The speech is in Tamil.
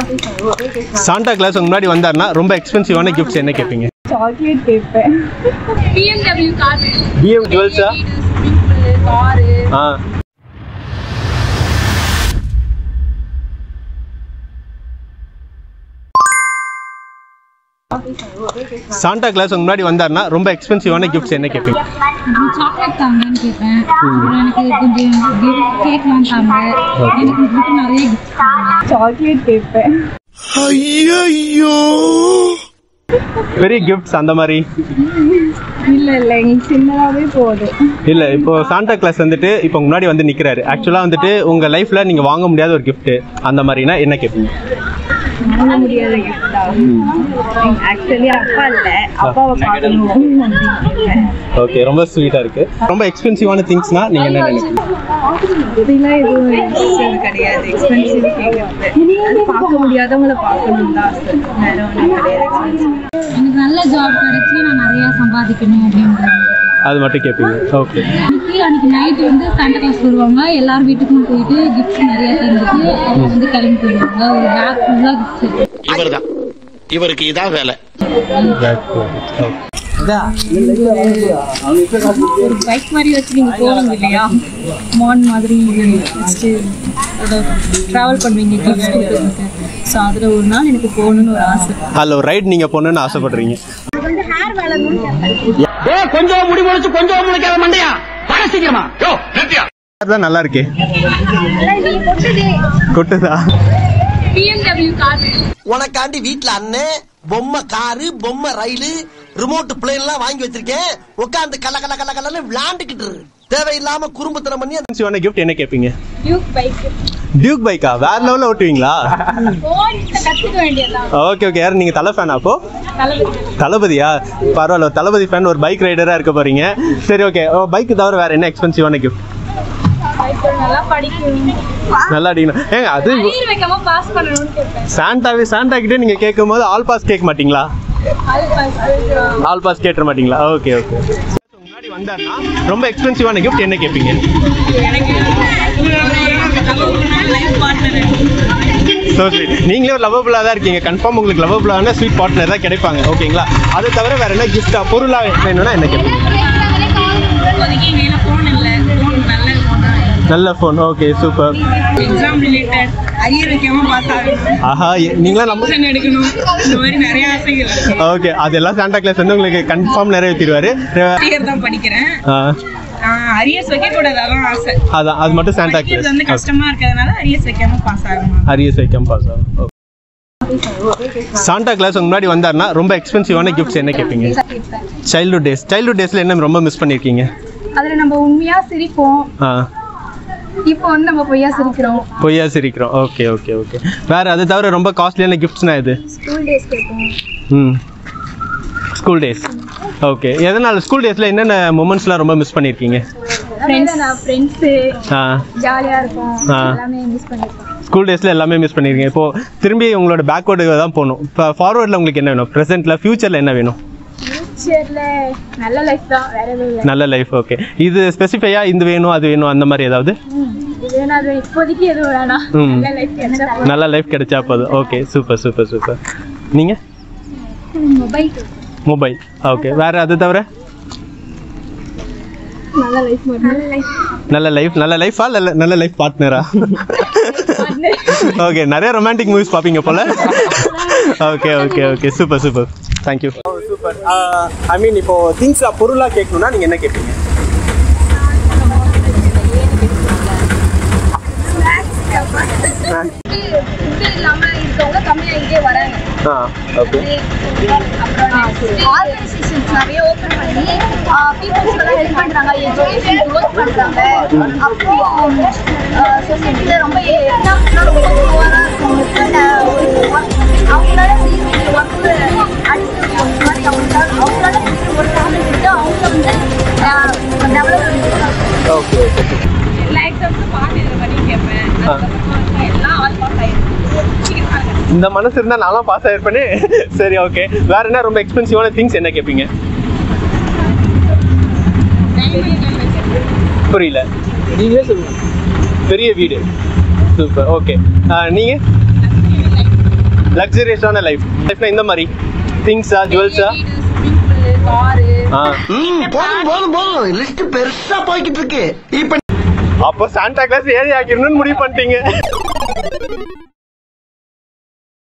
சாண்டா கிளாஸ் உங்க முன்னாடி வந்தாருன்னா ரொம்ப எக்ஸ்பென்சிவான கிஃப்ட்ஸ் என்ன கேட்பீங்க சாக்லேட் கேட்பேன் பிஎம்டபிள்யூ கார் பிஎம் ஜுவல்ஸா காரு ஆ சாண்டா கிளாஸ் உங்க முன்னாடி வந்தாருன்னா ரொம்ப எக்ஸ்பென்சிவான கிஃப்ட்ஸ் என்ன கேட்பீங்க சாக்லேட் தாங்கன்னு கேட்பேன் அப்புறம் எனக்கு கொஞ்சம் கேக்லாம் தாங்க எனக்கு மட்டும் நிறைய கிஃப்ட் தாங்க சாக்லேட் கேட்பேன் பெரிய கிஃப்ட்ஸ் அந்த மாதிரி இல்ல இல்ல எங்களுக்கு சின்னதாவே போதும் இல்ல இப்போ சாண்டா கிளாஸ் வந்துட்டு இப்போ உங்க முன்னாடி வந்து நிக்கிறாரு ஆக்சுவலா வந்துட்டு உங்க லைஃப்ல நீங்க வாங்க முடியாத ஒரு gift அந்த மாதிரினா என்ன கேட்பீங்க வாங்க முடியாத கிஃப்டா ஆக்சுவலி அப்பா இல்ல அப்பாவை பார்க்கணும் அப்படின்னு கேட்பேன். ஓகே ரொம்ப ஸ்வீட்டா இருக்கு ரொம்ப எக்ஸ்பென்சிவான திங்ஸ்னா நீங்க என்ன நினைக்கிறீங்க அப்படிலாம் எதுவும் expensive கிடையாது எக்ஸ்பென்சிவ் கேட்கறது அது பார்க்க முடியாதவங்கள பார்க்கணும் தான் ஆசை வேற ஒன்றும் கிடையாது expensive. எனக்கு நல்ல ஜாப் கிடைச்சி நான் நிறைய சம்பாதிக்கணும் அப்படின்றது அது மட்டும் கேட்பீங்க ஓகே அன்னைக்கு அன்னைக்கு நைட் வந்து சாண்டா கிளாஸ் வருவாங்க எல்லார் வீட்டுக்கும் போயிட்டு கிஃப்ட்ஸ் நிறைய தந்துட்டு அவங்க வந்து கிளம்பி போயிடுவாங்க ஒரு பேக் ஃபுல்லாக கிஃப்ட்ஸ் இவர்தான் இவருக்கு இதான் வேலை ஒரு பைக் மாதிரி வச்சு நீங்க போவீங்க இல்லையா மான் மாதிரி வச்சுட்டு அதை ட்ராவல் பண்ணுவீங்க கிஃப்ட்ஸ் கொடுக்குறதுக்கு ஸோ அதில் ஒரு நாள் எனக்கு போகணும்னு ஒரு ஆசை அதில் ஒரு ரைட் நீங்க போகணும்னு ஆசைப்படுறீங்க கொஞ்சம் முடி முளைச்சு கொஞ்சம் முளைக்காத மண்டையா வர சீக்கிரமா யோ நிறுத்தியா அதுதான் நல்லா இருக்கே கொட்டுதா பிஎம்டபிள்யூ கார் உனக்காண்டி வீட்ல அண்ணன் பொம்மை காரு பொம்மை ரயிலு ரிமோட் பிளேன் எல்லாம் வாங்கி வச்சிருக்கேன் உட்காந்து கல கல கல கலன்னு விளையாண்டுக்கிட்டு இரு. தேவையில்லாம குறும்புத்தனம் பண்ணி அந்த எக்ஸ்பென்சிவான கிஃப்ட் என்ன கேட்பீங்க டியூக் பைக் டியூக் பைக்கா வேற லெவலில் ஓட்டுவீங்களா கற்றுக்க வேண்டியதான் ஓகே ஓகே யார் நீங்க தலை ஃபேனா அப்போ தளபதியா பரவாயில்ல ஒரு தளபதி ஃபேன் ஒரு பைக் ரைடரா இருக்க போறீங்க சரி ஓகே பைக் தவிர வேற என்ன எக்ஸ்பென்சிவான கிஃப்ட் நல்லா படிக்கணும் நல்லா அடிக்கணும் ஏங்க அது நீர் வைக்காம பாஸ் பண்ணணும்னு கேட்பேன் சாண்டாவே சாண்டா கிட்டே நீங்க கேட்கும் போது ஆல் பாஸ் கேட்க மாட்டீங்களா ஆல் பாஸ் கேட்டுற மாட்டீங்களா ஓகே ஓகே முன்னாடி வந்தாருன்னா ரொம்ப எக்ஸ்பென்சிவான கிஃப்ட் என்ன கேட்பீங்க ஸோ ஸ்வீட் நீங்களே ஒரு லவபுளாக தான் இருக்கீங்க கன்ஃபார்ம் உங்களுக்கு லவபுளான ஸ்வீட் பார்ட்னர் தான் கிடைப்பாங்க ஓகேங்களா அதை தவிர வேற என்ன கிஃப்டா பொருளா வேணும்னா என்ன கேட்பீங்க இப்போதைக்கு எங்கள் ஃபோன் இல்லை ஃபோன் நல்ல ஃபோன் நல்ல phone okay super exam related arrear வைக்காம பாஸ் ஆகணும் ஆஹா எ- நீங்களாம் நம்ம Tuition எடுக்கணும் இந்த மாதிரி நிறைய ஆசைகள் இருக்கு ஓகே அதெல்லாம் சாண்டா கிளாஸ் வந்து உங்களுக்கு கன்ஃபார்ம் நிறைவேற்றிடுவாரு அரியர் தான் படிக்கிறேன் ஆ, அரியர்ஸ் வைக்க கூடாது அதான் ஆசை அதான் அது மட்டும் சாண்டா அரியர்ஸ் வந்து கிளாஸ் கஷ்டமா இருக்கிறதுனால அரியர்ஸ் வைக்காம பாஸ் ஆகணும் அரியஸ் வைக்கம் பாஸ் ஆகும் சாண்டா கிளாஸ் உங்க முன்னாடி வந்தாருன்னா ரொம்ப எக்ஸ்பென்சிவான கிஃப்ட்ஸ் என்ன கேட்பீங்க சைல்ட்ஹுட் டேஸ் சைல்ட்ஹுட் டேஸ்ல என்ன ரொம்ப மிஸ் பண்ணிருக்கீங்க அதுல நம்ம உண்மையா சிரிப்போம் ஆ இப்போ வந்து நம்ம பொய்யா சிரிக்கிறோம் பொய்யா சிரிக்கிறோம் ஓகே ஓகே ஓகே வேற அது தவிர ரொம்ப காஸ்ட்லியான கிஃப்ட்ஸ்னா இது ஸ்கூல் டேஸ் கேட்போம் ம் ஸ்கூல் டேஸ் ஓகே எதனால ஸ்கூல் டேஸ்ல என்னென்ன மூமெண்ட்ஸ்லாம் ரொம்ப மிஸ் பண்ணிருக்கீங்க ஃப்ரெண்ட்ஸு ஆ ஜாலியா இருக்கும் ஆ. எல்லாமே மிஸ் பண்ணிருக்கோம் ஸ்கூல் டேஸ்ல எல்லாமே மிஸ் பண்ணிருக்கீங்க இப்போ திரும்பி உங்களோட பேக்வேர்டு தான் போகணும் இப்போ ஃபார்வர்டில் உங்களுக்கு என்ன வேணும் ப்ரெசென்ட்ல ஃபியூச்சர்ல என்ன வேணும் ஃபியூச்சர்ல நல்ல லைஃப் தான் வேற எதுவும் இல்லை நல்ல லைஃப் ஓகே இது ஸ்பெசிஃபையா இது வேணும் அது வேணும் அந்த மாதிரி ஏதாவது இது வேணா அது இப்போதைக்கு எதுவும் வேணாம் ம். நல்ல லைஃப் கிடைச்சா நல்ல லைஃப் கிடைச்சா போதும் ஓகே சூப்பர் சூப்பர் சூப்பர் நீங்க மொபைல் மொபைல் ஓகே வேற அது தவிர நல்ல லைஃப் நல்ல லைஃப் நல்ல லைஃப் நல்ல லைஃபா நல்ல நல்ல லைஃப் பார்ட்னரா ஓகே நிறைய ரொமான்டிக் மூவிஸ் பார்ப்பீங்க போல okay okay okay super super thank you super I mean இப்போ திங்ஸ் பொருளாக கேட்கணும்னா நீங்கள் என்ன கேட்பீங்க ஃபுட்டு இல்லாம இருக்கவங்க கம்மியா இங்கே வராங்க ஆ ஓகே அப்புறம் ஆர்கனைசேஷன்ஸ் நிறைய ஓப்பன் பண்ணி பீப்புள்ஸ்க்கெல்லாம் ஹெல்ப் பண்றாங்க எஜுகேஷன் க்ரோத் பண்றாங்க அப்புறம் சொசைட்டில ரொம்ப எக்ஸாம்ஸ்லாம் ரொம்ப புவராக இருக்கவங்களுக்கு ந- ஒரு work- அவங்களால செய்ய வேண்டிய ஒர்க்கு அடுத்து work மாதிரி அவங்களால அவங்களால ஒரு நாலேஜ் எடுத்து அவங்க வந்து டெவலப் பண்ணிக்கிறாங்க ஓகே ஓகே எல்லா எக்ஸாம்ஸும் பாஸ் எழுத பண்ணி கேட்பேன் அதுக்கப்புறமா வந்து எல்லாம் ஆல் பாஸ் ஆயிருக்கு இந்த மனசு இருந்தால் நான்லாம் பாஸ் ஆயிருப்பேனே சரி ஓகே வேற என்ன ரொம்ப எக்ஸ்பென்சிவான திங்ஸ் என்ன கேட்பீங்க புரியல நீங்களே சொல்லுங்க பெரிய வீடு சூப்பர் ஓகே நீங்க லக்ஸரியஸான லைஃப் லைஃப்னா இந்த மாதிரி திங்ஸா ஜுவல்ஸா ஆ ம், போதும் போதும் போதும் லிஸ்ட் பெருசா போய்கிட்டு இருக்கு இப்ப அப்போ சாண்டா கிளாஸ் ஏழை ஆக்கிடணும்னு முடிவு பண்ணிட்டீங்க